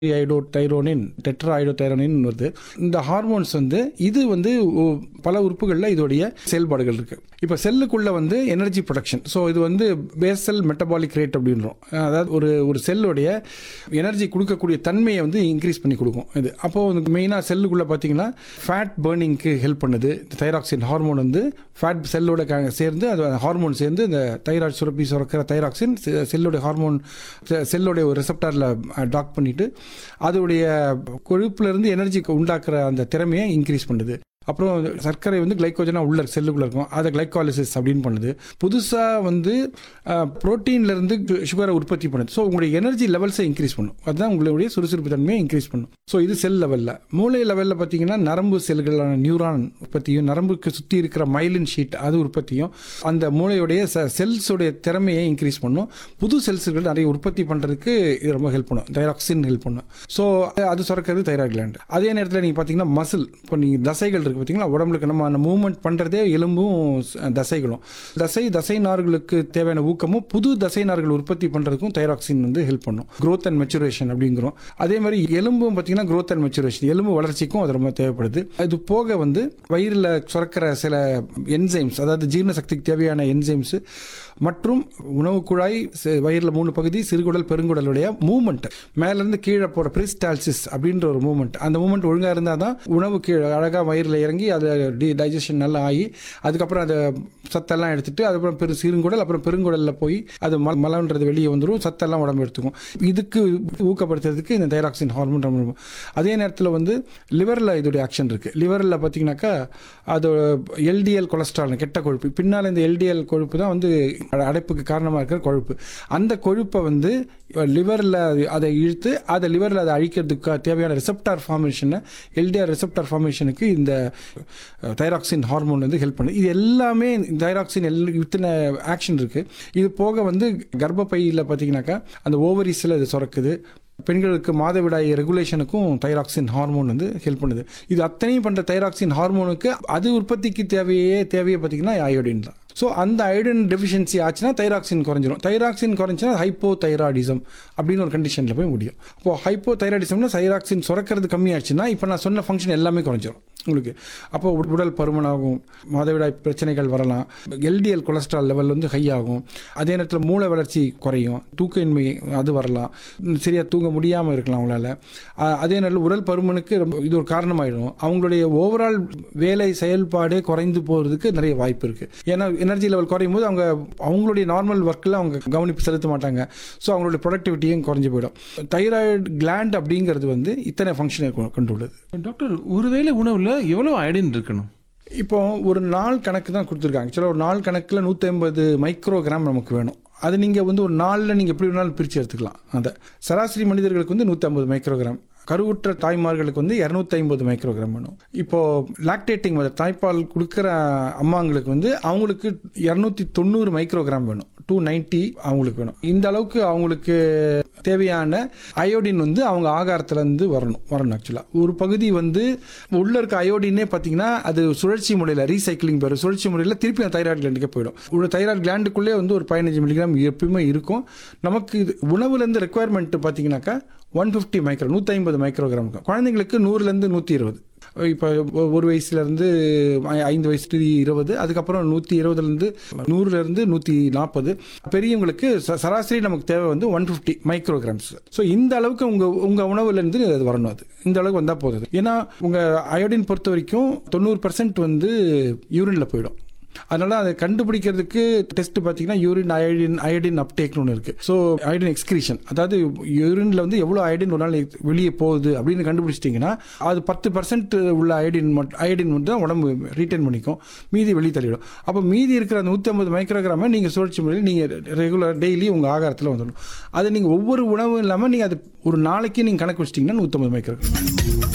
ஐடோ தைரோனின் tetra ஐடோ தைரோனின் வருது இந்த hormones வந்து இது வந்து ஒ- பல உறுப்புகளில் இதோடைய செயல்பாடுகள் இருக்கு இப்போ செல்லுக்குள்ள வந்து எனர்ஜி ப்ரொடக்ஷன் ஸோ இது வந்து பேசல் மெட்டபாலிக் ரேட் அப்படின்றோம் அதாவது ஒரு ஒரு செல்லுடைய எனர்ஜி கொடுக்கக்கூடிய தன்மையை வந்து இன்க்ரீஸ் பண்ணி கொடுக்கும் இது அப்போ மெயினாக செல்லுக்குள்ள பார்த்தீங்கன்னா ஃபேட் பேர்னிங்க்கு ஹெல்ப் பண்ணுது தைராக்சின் ஹார்மோன் வந்து ஃபேட் செல்லோட க- சேர்ந்து அது ஹார்மோன் சேர்ந்து இந்த தைராய்டு சுரப்பி சுரக்கிற தைராக்சின் செ- செல்லுடைய ஹார்மோன் செ- செல்லுடைய ஒரு ரிசப்டாரில் டாக் பண்ணிட்டு அதோடைய கொழுப்புல இருந்து எனர்ஜி உண்டாக்குற அந்த திறமையை இன்க்ரீஸ் பண்ணுது அப்புறம் சர்க்கரை வந்து கிளைக்கோஜனாக உள்ள செல்லுக்குள்ள இருக்கும் அதை கிளைக்காலிசிஸ் அப்படின்னு பண்ணுது புதுசாக வந்து புரோட்டீன்ல இருந்து சுகரை உற்பத்தி பண்ணுது ஸோ உங்களுடைய எனர்ஜி லெவல்ஸை இன்க்ரீஸ் பண்ணும் அதுதான் உங்களுடைய சுறுசுறுப்பு தன்மையை இன்க்ரீஸ் பண்ணும் ஸோ இது செல் லெவலில் மூளை லெவலில் பார்த்தீங்கன்னா நரம்பு செல்களான நியூரான் உற்பத்தியும் நரம்புக்கு சுற்றி இருக்கிற மைலின் ஷீட் அது உற்பத்தியும் அந்த மூளையுடைய செல்ஸோடைய திறமையை இன்க்ரீஸ் பண்ணும் புது செல்ஸ்கள் நிறைய உற்பத்தி பண்ணுறதுக்கு இது ரொம்ப ஹெல்ப் பண்ணும் தைராக்சின் ஹெல்ப் பண்ணும் ஸோ அது சுரக்கிறது தைராய்டு gland அதே நேரத்தில் நீங்கள் பார்த்தீங்கன்னா மசில் இப்போ நீங்கள் தசைகள் இருக்குது பார்த்தீங்களா உடம்புக்கு நம்ம அந்த மூவ்மெண்ட் பண்ணுறதே எலும்பும் ஸ்- தசைகளும் தசை தசை நார்களுக்கு தேவையான ஊக்கமும் புது தசை நார்கள் உற்பத்தி பண்ணுறதுக்கும் தைராக்சின் வந்து ஹெல்ப் பண்ணும் growth அண்ட் மெச்சுரேஷன் அப்படிங்கிறோம் அதே மாதிரி எலும்பும் பார்த்தீங்கன்னா growth அண்ட் மெச்சுரேஷன் எலும்பு வளர்ச்சிக்கும் அது ரொம்ப தேவைப்படுது இது போக வந்து வயிறில் சுரக்கிற சில என்சைம்ஸ் அதாவது ஜீரண சக்திக்கு தேவையான என்சைம்ஸ் மற்றும் உணவு குழாய் சி- வயிறுல மூணு பகுதி சிறுகுடல் பெருங்குடலுடைய மூவ்மெண்ட் மேலேருந்து கீழே போகிற பிரிஸ்டால்சிஸ் அப்படின்ற ஒரு மூவ்மெண்ட் அந்த மூவ்மெண்ட் ஒழுங்காக இருந்தால் தான் உணவு கீழே அழகாக வயிறில் இறங்கி அது டி டைஜஷன் நல்லா ஆகி அதுக்கப்புறம் அதை சத்தெல்லாம் எடுத்துட்டு அதுக்கப்புறம் பெரு சிறுங்குடல் அப்புறம் பெருங்குடலில் போய் அது ம மலம்ன்றது வெளியே வந்துடும் சத்தெல்லாம் உடம்பு எடுத்துக்கும் இதுக்கு ஊக்கப்படுத்துறதுக்கு இந்த தைராக்சின் ஹார்மோன் ரொம்ப ரொம்ப- அதே நேரத்தில் வந்து லிவரில் இதோடைய ஆக்ஷன் இருக்குது லிவரில் பார்த்தீங்கன்னாக்கா அது எல்டிஎல் கொலஸ்ட்ரால் கெட்ட கொழுப்பு பின்னால் இந்த எல்டிஎல் கொழுப்பு தான் வந்து அட- அடைப்புக்கு காரணமாக இருக்கிற கொழுப்பு அந்த கொழுப்பை வந்து லிவரில் அதை இழுத்து அதை லிவரில் அதை அழிக்கிறதுக்கு தேவையான ரிசப்டார் ஃபார்மேஷனை எல்டிஆர் ரிசப்டார் ஃபார்மேஷனுக்கு இந்த தைராக்சின் ஹார்மோன் வந்து ஹெல்ப் பண்ணுது இது எல்லாமே தைராக்சின் எல் இத்தனை ஆக்ஷன் இருக்குது இது போக வந்து கர்ப்பப்பையில் பார்த்தீங்கன்னாக்கா அந்த ஓவரிஸில் இது சுரக்குது பெண்களுக்கு மாதவிடாய் ரெகுலேஷனுக்கும் தைராக்சின் ஹார்மோன் வந்து ஹெல்ப் பண்ணுது இது அத்தனையும் பண்ணுற தைராக்சின் ஹார்மோனுக்கு அது உற்பத்திக்கு தேவையே தேவையை பார்த்தீங்கன்னா அயோடின் தான் ஸோ அந்த அயோடின் டெஃபிஷியன்சி ஆச்சுன்னா தைராக்சின் குறைஞ்சிரும் தைராக்சின் குறைஞ்சினா ஹைப்போ தைராய்டிசம் அப்படின்னு ஒரு கண்டிஷனில் போய் முடியும் அப்போ ஹைப்போ தைராய்டிசம்னா தைராக்சின் சுரக்கிறது கம்மியாச்சுன்னா இப்போ நான் சொன்ன ஃபங்க்ஷன் எல்லாமே குறைஞ்சிரும் உங்களுக்கு அப்போ உட- உடல் பருமனாகும் மாதவிடாய் பிரச்சனைகள் வரலாம் எல்டிஎல் கொலஸ்ட்ரால் லெவல் வந்து ஹை ஆகும் அதே நேரத்தில் மூளை வளர்ச்சி குறையும் தூக்கமின்மை அது வரலாம் ம், சரியா தூங்க முடியாமல் இருக்கலாம் அவங்களால அ- அதே நேரத்தில் உடல் பருமனுக்கு ரொம்ப இது ஒரு காரணமாயிடும் அவங்களுடைய ஓவரால் வேலை செயல்பாடு குறைந்து போகிறதுக்கு நிறைய வாய்ப்பு இருக்குது ஏன்னா எனர்ஜி லெவல் குறையும் போது அவங்க அவங்களுடைய நார்மல் ஒர்க்கில் அவங்க கவனிப்பு செலுத்த மாட்டாங்க ஸோ அவங்களுடைய ப்ரொடக்டிவிட்டியும் குறைஞ்சு போயிடும் தைராய்டு கிளாண்ட் அப்படிங்கிறது வந்து இத்தனை ஃபங்க்ஷனை கொண்டுள்ளது டாக்டர் ஒருவேளை உணவுல எவ்வளவு அயடின் இருக்கணும் இப்போ ஒரு நாள் கணக்கு தான் கொடுத்துருக்காங்க ஆக்சுவலாக ஒரு நாள் கணக்கில் நூற்றி ஐம்பது மைக்ரோகிராம் நமக்கு வேணும் அது நீங்கள் வந்து ஒரு நாளில் நீங்கள் எப்படி வேணாலும் பிரித்து எடுத்துக்கலாம் அதை சராசரி மனிதர்களுக்கு வந்து நூற்றி ஐம்பது மைக்ரோகிராம் கருவுற்ற தாய்மார்களுக்கு வந்து இரநூத்தி ஐம்பது மைக்ரோகிராம் வேணும் இப்போ லாக்டேட்டிங் தாய்ப்பால் கொடுக்குற அம்மாங்களுக்கு வந்து அவங்களுக்கு இரநூத்தி தொண்ணூறு மைக்ரோகிராம் வேணும் டூ நைன்ட்டி அவங்களுக்கு வேணும் இந்த அளவுக்கு அவங்களுக்கு தேவையான அயோடின் வந்து அவங்க ஆகாரத்துலேருந்து வரணும் வரணும் ஆக்சுவலாக ஒரு பகுதி வந்து உள்ள இருக்க அயோடினே பார்த்தீங்கன்னா அது சுழற்சி முறையில் ரீசைக்கிளிங் பேர் சுழற்சி முறையில் திருப்பி அந்த தைராய்டு கிளாண்டுக்கே போயிடும் ஒரு தைராய்டு கிளாண்டுக்குள்ளே வந்து ஒரு பதினஞ்சு மில்லிகிராம் எப்பயுமே இருக்கும் நமக்கு இது உணவுலேருந்து ரெக்குவயர்மெண்ட் பார்த்தீங்கன்னாக்கா ஒன் ஃபிஃப்டி மைக்ரோ நூற்றி ஐம்பது மைக்ரோகிராம் இருக்கும் குழந்தைங்களுக்கு நூறுலேருந்து நூற்றி இருபது இப்போ ஒரு வயசுலேருந்து ஐந்து வயசு இருபது அதுக்கப்புறம் நூற்றி இருபதுலேருந்து நூறுலேருந்து நூற்றி நாற்பது பெரியவங்களுக்கு ச- சராசரி நமக்கு தேவை வந்து ஒன் ஃபிஃப்டி மைக்ரோகிராம்ஸ் ஸோ இந்த அளவுக்கு உங்கள் உங்கள் உணவுலேருந்து அது வரணும் அது இந்த அளவுக்கு வந்தால் போதும் ஏன்னா உங்கள் அயோடின் பொறுத்த வரைக்கும் தொண்ணூறு பர்சன்ட் வந்து யூரினில் போயிடும் அதனால அதை கண்டுபிடிக்கிறதுக்கு டெஸ்ட் பார்த்தீங்கன்னா யூரின் அயோடின் அயோடின் அப்டேக்னு ஒன்று இருக்குது ஸோ அயோடின் எக்ஸ்கிரீஷன் அதாவது யூரினில் வந்து எவ்வளோ அயோடின் ஒரு நாள் வெளியே போகுது அப்படின்னு கண்டுபிடிச்சிட்டிங்கன்னா அது பத்து பர்சன்ட் உள்ள அயோடின் மட்டும் அயோடின் மட்டும் தான் உடம்பு ரீட்டைன் பண்ணிக்கும் மீதி வெளியே தள்ளிடும் அப்போ மீதி இருக்கிற அந்த நூற்றி ஐம்பது மைக்ரோகிராமை நீங்கள் சுழற்சி முறையில் நீங்கள் ரெகுலர் டெய்லி உங்கள் ஆகாரத்தில் வந்துடும் அது நீங்கள் ஒவ்வொரு உணவும் இல்லாமல் நீங்கள் அது ஒரு நாளைக்கு நீங்கள் கணக்கு வச்சிட்டிங்கன்னா நூற்றம்பது மைக்ரோகிராம்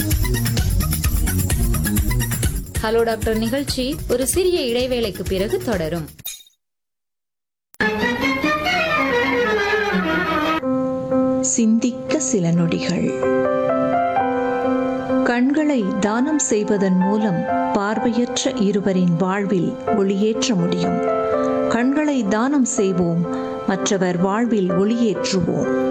ஹலோ டாக்டர் நிகழ்ச்சி ஒரு சிறிய இடைவேளைக்கு பிறகு தொடரும் சிந்திக்க சில நொடிகள் கண்களை தானம் செய்வதன் மூலம் பார்வையற்ற இருவரின் வாழ்வில் ஒளியேற்ற முடியும் கண்களை தானம் செய்வோம் மற்றவர் வாழ்வில் ஒளியேற்றுவோம்